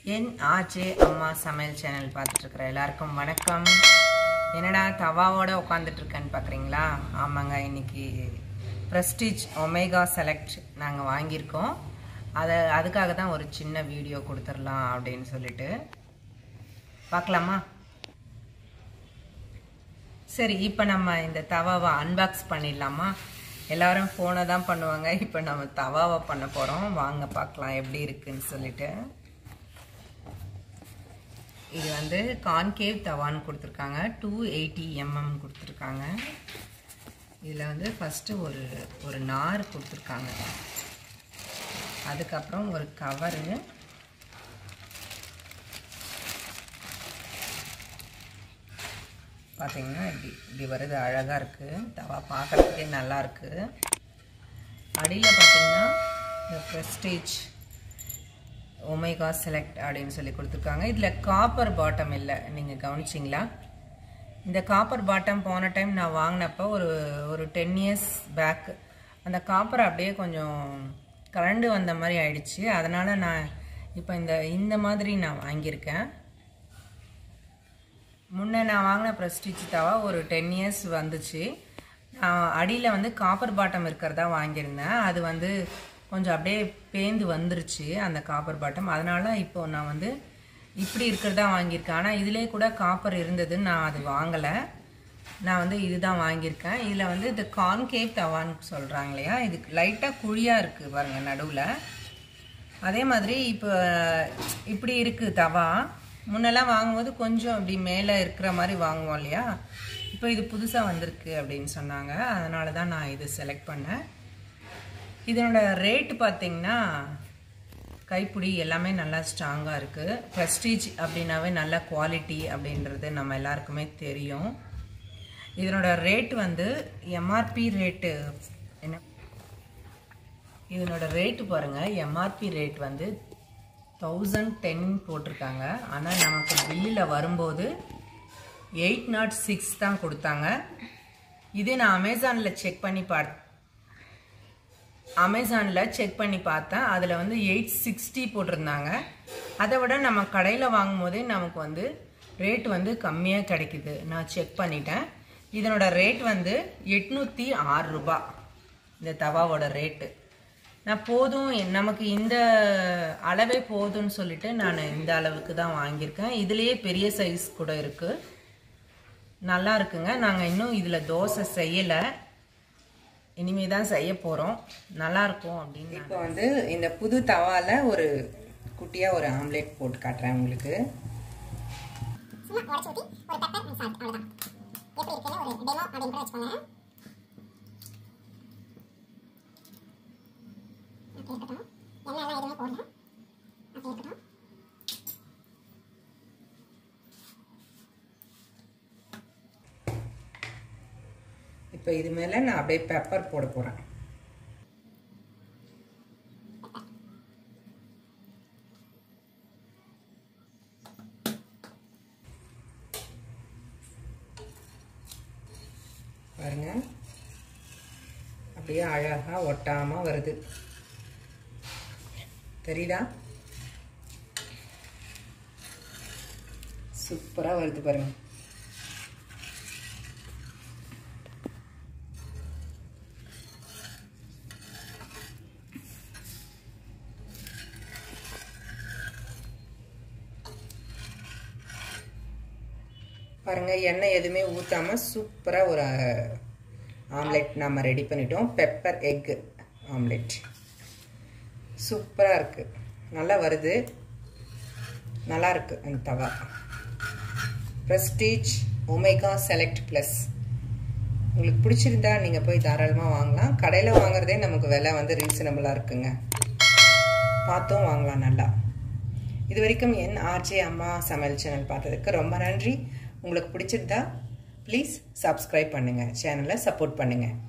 என் RJ அம்மா சமையல் channel பார்த்துட்ருக்குற எல்லாருக்கும் வணக்கம் என்னடா தவாவோட உட்காந்துட்டு இருக்கேன்னு பார்க்குறீங்களா ஆமாங்க இன்னைக்கு ப்ரெஸ்டீஜ் ஒமேகா செலக்ட் நாங்கள் வாங்கியிருக்கோம் அதை அதுக்காக தான் ஒரு சின்ன வீடியோ கொடுத்துடலாம் அப்படின்னு சொல்லிட்டு பார்க்கலாமா சரி இப்போ நம்ம இந்த தவாவை அன்பாக்ஸ் பண்ணிடலாமா எல்லாரும் ஃபோனை தான் பண்ணுவாங்க இப்போ நம்ம தவாவை பண்ண போகிறோம் வாங்க பார்க்கலாம் எப்படி இருக்குன்னு சொல்லிட்டு இது வந்து கான்கேவ் தவான்னு கொடுத்துருக்காங்க டூ எயிட்டி எம்எம் கொடுத்துருக்காங்க இதில் வந்து ஃபஸ்ட்டு ஒரு ஒரு நார் கொடுத்துருக்காங்க அதுக்கப்புறம் ஒரு கவரு பார்த்தீங்கன்னா இப்படி இப்படி வருது அழகாக இருக்குது தவா பார்க்குறதுக்கே நல்லா இருக்குது அடியில் பார்த்தீங்கன்னா இந்த ப்ரெஸ்டேஜ் ஒமேகா செலக்ட் அப்படின்னு சொல்லி கொடுத்துருக்காங்க இதில் காப்பர் பாட்டம் இல்லை நீங்கள் கவனிச்சிங்களா இந்த காப்பர் பாட்டம் போன டைம் நான் வாங்கினப்போ ஒரு ஒரு டென் இயர்ஸ் பேக் அந்த காப்பர் அப்படியே கொஞ்சம் கரண்டு வந்த மாதிரி ஆயிடுச்சு அதனால் நான் இப்போ இந்த இந்த மாதிரி நான் வாங்கியிருக்கேன் முன்னே நான் வாங்கின ப்ரெஸ்டீஜ் தவா ஒரு டென் இயர்ஸ் வந்துச்சு நான் அடியில் வந்து காப்பர் பாட்டம் இருக்கிறதா வாங்கியிருந்தேன் அது வந்து கொஞ்சம் அப்படியே பேந்து வந்துருச்சு அந்த காப்பர் பாட்டம் அதனால இப்போ நான் வந்து இப்படி இருக்கிறதா வாங்கியிருக்கேன் ஆனால் இதிலே கூட காப்பர் இருந்ததுன்னு நான் அது வாங்கலை நான் வந்து இதுதான் வாங்கியிருக்கேன் இதில் வந்து இது கான்கேவ் தவான்னு சொல்கிறாங்க இல்லையா இது லைட்டாக குழியாக இருக்குது பாருங்கள் நடுவில் அதே மாதிரி இப்போ இப்படி இருக்குது தவா முன்னெல்லாம் வாங்கும்போது கொஞ்சம் இப்படி மேலே இருக்கிற மாதிரி வாங்குவோம் இல்லையா இப்போ இது புதுசாக வந்திருக்கு அப்படின்னு சொன்னாங்க அதனால தான் நான் இது செலக்ட் பண்ணேன் இதனோட ரேட்டு பார்த்தீங்கன்னா கைப்பிடி எல்லாமே நல்லா ஸ்ட்ராங்காக இருக்குது ப்ரெஸ்டீஜ் அப்படின்னாவே நல்ல குவாலிட்டி அப்படின்றது நம்ம எல்லாருக்குமே தெரியும் இதனோட ரேட் வந்து எம்ஆர்பி ரேட்டு என்ன இதனோட ரேட்டு பாருங்கள் எம்ஆர்பி ரேட் வந்து தௌசண்ட் டென் போட்டிருக்காங்க ஆனால் நமக்கு பில்லில் வரும்போது எயிட் நாட் சிக்ஸ் தான் கொடுத்தாங்க இதே நான் அமேசானில் செக் பண்ணி பார் அமேசானில் செக் பண்ணி பார்த்தேன் அதில் வந்து எயிட் சிக்ஸ்டி போட்டிருந்தாங்க அதை விட நம்ம கடையில் வாங்கும் போதே நமக்கு வந்து ரேட் வந்து கம்மியாக கிடைக்குது நான் செக் பண்ணிட்டேன் இதனோட ரேட் வந்து எட்நூற்றி ஆறு ரூபா இந்த தவாவோட ரேட்டு நான் போதும் நமக்கு இந்த அளவே போதும்னு சொல்லிட்டு நான் இந்த அளவுக்கு தான் வாங்கியிருக்கேன் இதுலேயே பெரிய சைஸ் கூட இருக்குது நல்லா இருக்குங்க நாங்கள் இன்னும் இதில் தோசை செய்யலை இனிமே தான் செய்ய போகிறோம் நல்லாயிருக்கும் அப்படின்னு இப்போ வந்து இந்த புது தவாவில் ஒரு குட்டியாக ஒரு ஆம்லேட் போட்டு காட்டுறேன் உங்களுக்கு சும்மா உடச்சி ஊற்றி ஒரு பெப்பர் அண்ட் சால்ட் அவ்வளோதான் எப்படி இருக்குன்னு ஒரு டெமோ அப்படின்னு கூட வச்சுக்கோங்க அப்படி இருக்கட்டும் எண்ணெய்லாம் எதுவுமே போடல அப்படி இருக்கட்டும் இப்போ இது மேலே நான் அப்படியே பெப்பர் போட போகிறேன் பாருங்க அப்படியே அழகாக ஒட்டாமல் வருது தெரியுதா சூப்பராக வருது பாருங்க பாருங்க எண்ணெய் எதுவுமே ஊற்றாமல் சூப்பராக ஒரு ஆம்லெட் நம்ம ரெடி பண்ணிட்டோம் பெப்பர் எக் ஆம்லெட் சூப்பராக இருக்குது நல்லா வருது நல்லா இருக்கு அந்த தவா ப்ரெஸ்டீஜ் ஒமேகா செலக்ட் ப்ளஸ் உங்களுக்கு பிடிச்சிருந்தா நீங்கள் போய் தாராளமாக வாங்கலாம் கடையில் வாங்குறதே நமக்கு விலை வந்து ரீசனபிளாக இருக்குங்க பார்த்தும் வாங்கலாம் நல்லா இது வரைக்கும் என் ஆர்ஜே அம்மா சமையல் சேனல் பார்த்ததுக்கு ரொம்ப நன்றி உங்களுக்கு பிடிச்சிருந்தா ப்ளீஸ் சப்ஸ்கிரைப் பண்ணுங்கள் சேனலை சப்போர்ட் பண்ணுங்கள்